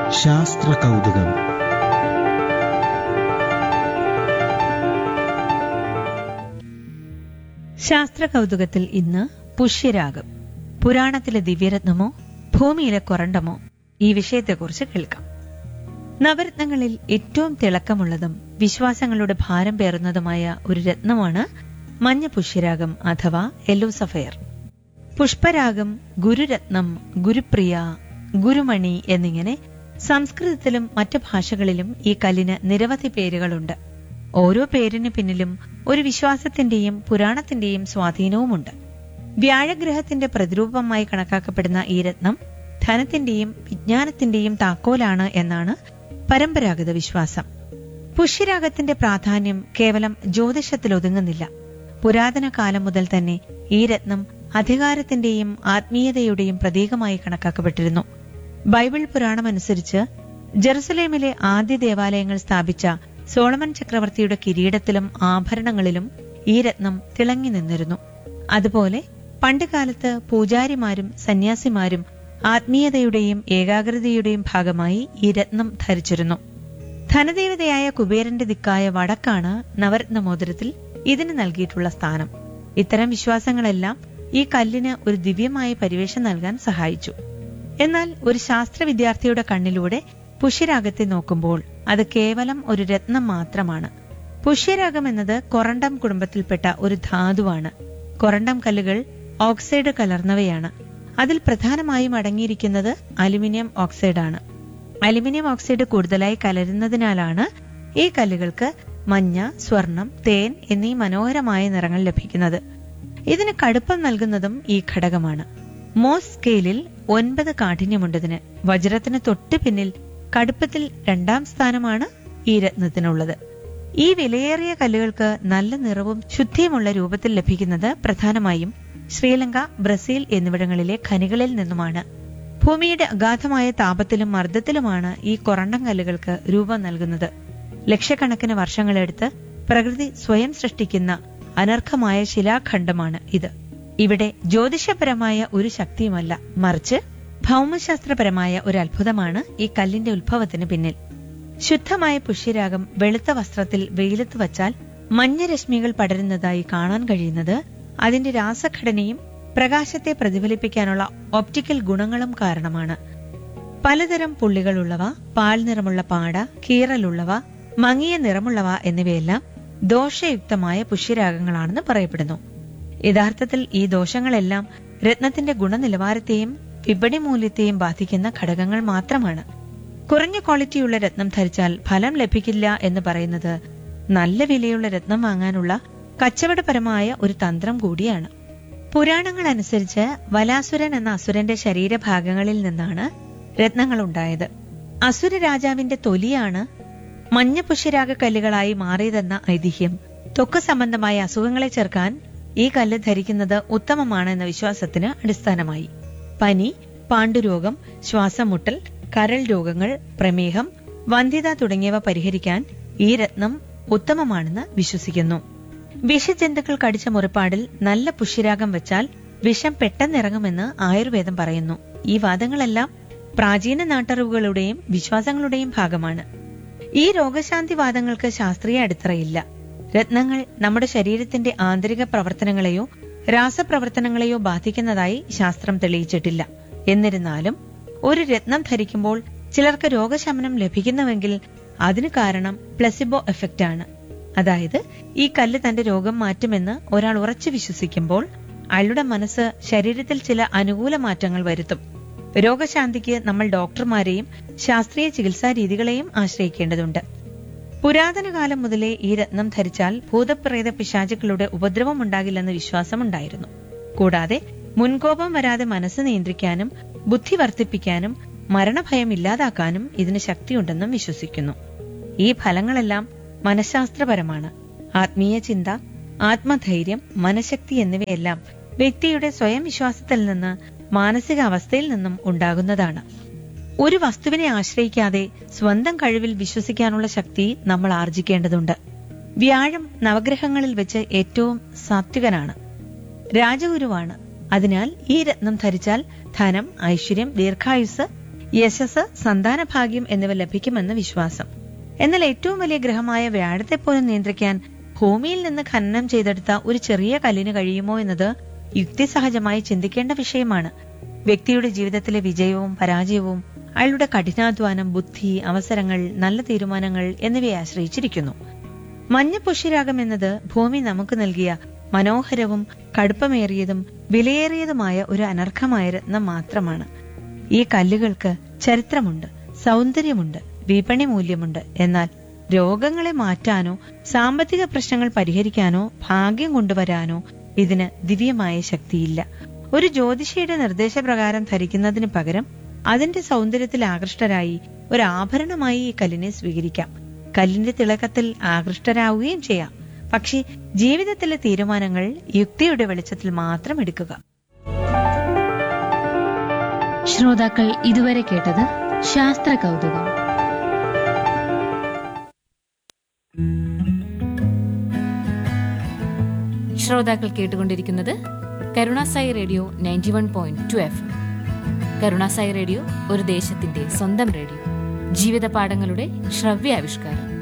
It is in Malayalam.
ശാസ്ത്ര കൗതുകം ശാസ്ത്ര കൗതുകത്തിൽ ഇന്ന് പുഷ്യരാഗം പുരാണത്തിലെ ദിവ്യരത്നമോ ഭൂമിയിലെ കൊറണ്ടമോ ഈ വിഷയത്തെക്കുറിച്ച് കേൾക്കാം നവരത്നങ്ങളിൽ ഏറ്റവും തിളക്കമുള്ളതും വിശ്വാസങ്ങളുടെ ഭാരം പേറുന്നതുമായ ഒരു രത്നമാണ് മഞ്ഞ പുഷ്യരാഗം അഥവാ യെല്ലോ സഫയർ പുഷ്പരാഗം ഗുരുരത്നം ഗുരുപ്രിയ ഗുരുമണി എന്നിങ്ങനെ സംസ്കൃതത്തിലും മറ്റു ഭാഷകളിലും ഈ കല്ലിന് നിരവധി പേരുകളുണ്ട് ഓരോ പേരിന് പിന്നിലും ഒരു വിശ്വാസത്തിന്റെയും പുരാണത്തിന്റെയും സ്വാധീനവുമുണ്ട് വ്യാഴഗ്രഹത്തിന്റെ പ്രതിരൂപമായി കണക്കാക്കപ്പെടുന്ന ഈ രത്നം ധനത്തിന്റെയും വിജ്ഞാനത്തിന്റെയും താക്കോലാണ് എന്നാണ് പരമ്പരാഗത വിശ്വാസം പുഷ്യരാഗത്തിന്റെ പ്രാധാന്യം കേവലം ജ്യോതിഷത്തിൽ ഒതുങ്ങുന്നില്ല പുരാതന കാലം മുതൽ തന്നെ ഈ രത്നം അധികാരത്തിന്റെയും ആത്മീയതയുടെയും പ്രതീകമായി കണക്കാക്കപ്പെട്ടിരുന്നു ബൈബിൾ പുരാണമനുസരിച്ച് ജെറുസലേമിലെ ആദ്യ ദേവാലയങ്ങൾ സ്ഥാപിച്ച സോളമൻ ചക്രവർത്തിയുടെ കിരീടത്തിലും ആഭരണങ്ങളിലും ഈ രത്നം തിളങ്ങി നിന്നിരുന്നു അതുപോലെ പണ്ടുകാലത്ത് പൂജാരിമാരും സന്യാസിമാരും ആത്മീയതയുടെയും ഏകാഗ്രതയുടെയും ഭാഗമായി ഈ രത്നം ധരിച്ചിരുന്നു ധനദേവതയായ കുബേരന്റെ ദിക്കായ വടക്കാണ് നവരത്ന മോതിരത്തിൽ ഇതിന് നൽകിയിട്ടുള്ള സ്ഥാനം ഇത്തരം വിശ്വാസങ്ങളെല്ലാം ഈ കല്ലിന് ഒരു ദിവ്യമായ പരിവേഷം നൽകാൻ സഹായിച്ചു എന്നാൽ ഒരു ശാസ്ത്ര വിദ്യാർത്ഥിയുടെ കണ്ണിലൂടെ പുഷ്യരാഗത്തെ നോക്കുമ്പോൾ അത് കേവലം ഒരു രത്നം മാത്രമാണ് പുഷ്യരാഗം എന്നത് കൊറണ്ടം കുടുംബത്തിൽപ്പെട്ട ഒരു ധാതുവാണ് കൊറണ്ടം കല്ലുകൾ ഓക്സൈഡ് കലർന്നവയാണ് അതിൽ പ്രധാനമായും അടങ്ങിയിരിക്കുന്നത് അലുമിനിയം ഓക്സൈഡാണ് അലുമിനിയം ഓക്സൈഡ് കൂടുതലായി കലരുന്നതിനാലാണ് ഈ കല്ലുകൾക്ക് മഞ്ഞ സ്വർണം തേൻ എന്നീ മനോഹരമായ നിറങ്ങൾ ലഭിക്കുന്നത് ഇതിന് കടുപ്പം നൽകുന്നതും ഈ ഘടകമാണ് മോസ് സ്കെയിലിൽ ഒൻപത് കാഠിന്യമുണ്ടതിന് വജ്രത്തിന് തൊട്ടു പിന്നിൽ കടുപ്പത്തിൽ രണ്ടാം സ്ഥാനമാണ് ഈ രത്നത്തിനുള്ളത് ഈ വിലയേറിയ കല്ലുകൾക്ക് നല്ല നിറവും ശുദ്ധിയുമുള്ള രൂപത്തിൽ ലഭിക്കുന്നത് പ്രധാനമായും ശ്രീലങ്ക ബ്രസീൽ എന്നിവിടങ്ങളിലെ ഖനികളിൽ നിന്നുമാണ് ഭൂമിയുടെ അഗാധമായ താപത്തിലും മർദ്ദത്തിലുമാണ് ഈ കൊറണ്ടം കല്ലുകൾക്ക് രൂപം നൽകുന്നത് ലക്ഷക്കണക്കിന് വർഷങ്ങളെടുത്ത് പ്രകൃതി സ്വയം സൃഷ്ടിക്കുന്ന അനർഘമായ ശിലാഖണ്ഡമാണ് ഇത് ഇവിടെ ജ്യോതിഷപരമായ ഒരു ശക്തിയുമല്ല മറിച്ച് ഭൗമശാസ്ത്രപരമായ ഒരു അത്ഭുതമാണ് ഈ കല്ലിന്റെ ഉത്ഭവത്തിന് പിന്നിൽ ശുദ്ധമായ പുഷ്യരാഗം വെളുത്ത വസ്ത്രത്തിൽ വെയിലത്ത് വച്ചാൽ മഞ്ഞരശ്മികൾ പടരുന്നതായി കാണാൻ കഴിയുന്നത് അതിന്റെ രാസഘടനയും പ്രകാശത്തെ പ്രതിഫലിപ്പിക്കാനുള്ള ഒപ്റ്റിക്കൽ ഗുണങ്ങളും കാരണമാണ് പലതരം പുള്ളികളുള്ളവ പാൽ നിറമുള്ള പാട കീറലുള്ളവ മങ്ങിയ നിറമുള്ളവ എന്നിവയെല്ലാം ദോഷയുക്തമായ പുഷ്യരാഗങ്ങളാണെന്ന് പറയപ്പെടുന്നു യഥാർത്ഥത്തിൽ ഈ ദോഷങ്ങളെല്ലാം രത്നത്തിന്റെ ഗുണനിലവാരത്തെയും വിപണി മൂല്യത്തെയും ബാധിക്കുന്ന ഘടകങ്ങൾ മാത്രമാണ് കുറഞ്ഞ ക്വാളിറ്റിയുള്ള രത്നം ധരിച്ചാൽ ഫലം ലഭിക്കില്ല എന്ന് പറയുന്നത് നല്ല വിലയുള്ള രത്നം വാങ്ങാനുള്ള കച്ചവടപരമായ ഒരു തന്ത്രം കൂടിയാണ് പുരാണങ്ങൾ അനുസരിച്ച് വലാസുരൻ എന്ന അസുരന്റെ ശരീരഭാഗങ്ങളിൽ നിന്നാണ് രത്നങ്ങൾ ഉണ്ടായത് അസുര രാജാവിന്റെ തൊലിയാണ് മഞ്ഞ പുഷ്യരാഗ കല്ലുകളായി മാറിയതെന്ന ഐതിഹ്യം ത്വക്ക് സംബന്ധമായ അസുഖങ്ങളെ ചേർക്കാൻ ഈ കല്ല് ധരിക്കുന്നത് ഉത്തമമാണെന്ന വിശ്വാസത്തിന് അടിസ്ഥാനമായി പനി പാണ്ഡുരോഗം ശ്വാസമുട്ടൽ കരൾ രോഗങ്ങൾ പ്രമേഹം വന്ധ്യത തുടങ്ങിയവ പരിഹരിക്കാൻ ഈ രത്നം ഉത്തമമാണെന്ന് വിശ്വസിക്കുന്നു വിഷജന്തുക്കൾ കടിച്ച മുറിപ്പാടിൽ നല്ല പുഷ്യരാഗം വെച്ചാൽ വിഷം പെട്ടെന്നിറങ്ങുമെന്ന് ആയുർവേദം പറയുന്നു ഈ വാദങ്ങളെല്ലാം പ്രാചീന നാട്ടറിവുകളുടെയും വിശ്വാസങ്ങളുടെയും ഭാഗമാണ് ഈ രോഗശാന്തി വാദങ്ങൾക്ക് ശാസ്ത്രീയ അടിത്തറയില്ല രത്നങ്ങൾ നമ്മുടെ ശരീരത്തിന്റെ ആന്തരിക പ്രവർത്തനങ്ങളെയോ രാസപ്രവർത്തനങ്ങളെയോ ബാധിക്കുന്നതായി ശാസ്ത്രം തെളിയിച്ചിട്ടില്ല എന്നിരുന്നാലും ഒരു രത്നം ധരിക്കുമ്പോൾ ചിലർക്ക് രോഗശമനം ലഭിക്കുന്നുവെങ്കിൽ അതിന് കാരണം പ്ലസിബോ എഫക്റ്റ് ആണ് അതായത് ഈ കല്ല് തന്റെ രോഗം മാറ്റുമെന്ന് ഒരാൾ ഉറച്ചു വിശ്വസിക്കുമ്പോൾ അയാളുടെ മനസ്സ് ശരീരത്തിൽ ചില അനുകൂല മാറ്റങ്ങൾ വരുത്തും രോഗശാന്തിക്ക് നമ്മൾ ഡോക്ടർമാരെയും ശാസ്ത്രീയ ചികിത്സാ രീതികളെയും ആശ്രയിക്കേണ്ടതുണ്ട് പുരാതന കാലം മുതലേ ഈ രത്നം ധരിച്ചാൽ ഭൂതപ്രേത പിശാചുക്കളുടെ ഉപദ്രവം ഉണ്ടാകില്ലെന്ന് വിശ്വാസമുണ്ടായിരുന്നു കൂടാതെ മുൻകോപം വരാതെ മനസ്സ് നിയന്ത്രിക്കാനും ബുദ്ധി വർദ്ധിപ്പിക്കാനും മരണഭയം ഇല്ലാതാക്കാനും ഇതിന് ശക്തിയുണ്ടെന്നും വിശ്വസിക്കുന്നു ഈ ഫലങ്ങളെല്ലാം മനഃശാസ്ത്രപരമാണ് ആത്മീയ ചിന്ത ആത്മധൈര്യം മനഃശക്തി എന്നിവയെല്ലാം വ്യക്തിയുടെ സ്വയം വിശ്വാസത്തിൽ നിന്ന് മാനസികാവസ്ഥയിൽ നിന്നും ഉണ്ടാകുന്നതാണ് ഒരു വസ്തുവിനെ ആശ്രയിക്കാതെ സ്വന്തം കഴിവിൽ വിശ്വസിക്കാനുള്ള ശക്തി നമ്മൾ ആർജിക്കേണ്ടതുണ്ട് വ്യാഴം നവഗ്രഹങ്ങളിൽ വെച്ച് ഏറ്റവും സാത്വികനാണ് രാജഗുരുവാണ് അതിനാൽ ഈ രത്നം ധരിച്ചാൽ ധനം ഐശ്വര്യം ദീർഘായുസ് യശസ് സന്താനഭാഗ്യം എന്നിവ ലഭിക്കുമെന്ന് വിശ്വാസം എന്നാൽ ഏറ്റവും വലിയ ഗ്രഹമായ വ്യാഴത്തെ പോലും നിയന്ത്രിക്കാൻ ഭൂമിയിൽ നിന്ന് ഖനനം ചെയ്തെടുത്ത ഒരു ചെറിയ കല്ലിന് കഴിയുമോ എന്നത് യുക്തിസഹജമായി ചിന്തിക്കേണ്ട വിഷയമാണ് വ്യക്തിയുടെ ജീവിതത്തിലെ വിജയവും പരാജയവും അയാളുടെ കഠിനാധ്വാനം ബുദ്ധി അവസരങ്ങൾ നല്ല തീരുമാനങ്ങൾ എന്നിവയെ ആശ്രയിച്ചിരിക്കുന്നു മഞ്ഞ പുഷ്യരാഗം എന്നത് ഭൂമി നമുക്ക് നൽകിയ മനോഹരവും കടുപ്പമേറിയതും വിലയേറിയതുമായ ഒരു അനർഘമായ രത്നം മാത്രമാണ് ഈ കല്ലുകൾക്ക് ചരിത്രമുണ്ട് സൗന്ദര്യമുണ്ട് വിപണി മൂല്യമുണ്ട് എന്നാൽ രോഗങ്ങളെ മാറ്റാനോ സാമ്പത്തിക പ്രശ്നങ്ങൾ പരിഹരിക്കാനോ ഭാഗ്യം കൊണ്ടുവരാനോ ഇതിന് ദിവ്യമായ ശക്തിയില്ല ഒരു ജ്യോതിഷിയുടെ നിർദ്ദേശപ്രകാരം ധരിക്കുന്നതിന് പകരം അതിന്റെ സൗന്ദര്യത്തിൽ ആകൃഷ്ടരായി ഒരു ആഭരണമായി ഈ കല്ലിനെ സ്വീകരിക്കാം കല്ലിന്റെ തിളക്കത്തിൽ ആകൃഷ്ടരാവുകയും ചെയ്യാം പക്ഷേ ജീവിതത്തിലെ തീരുമാനങ്ങൾ യുക്തിയുടെ വെളിച്ചത്തിൽ മാത്രം എടുക്കുക ശ്രോതാക്കൾ ഇതുവരെ കേട്ടത് ശാസ്ത്ര കൗതുകം ശ്രോതാക്കൾ കേട്ടുകൊണ്ടിരിക്കുന്നത് Karunasai radio ninety one point two F Karunasai radio ഒരു ദേശത്തിന്റെ സ്വന്തം റേഡിയോ ജീവിത പാഠങ്ങളുടെ ശ്രവ്യാവിഷ്കാരം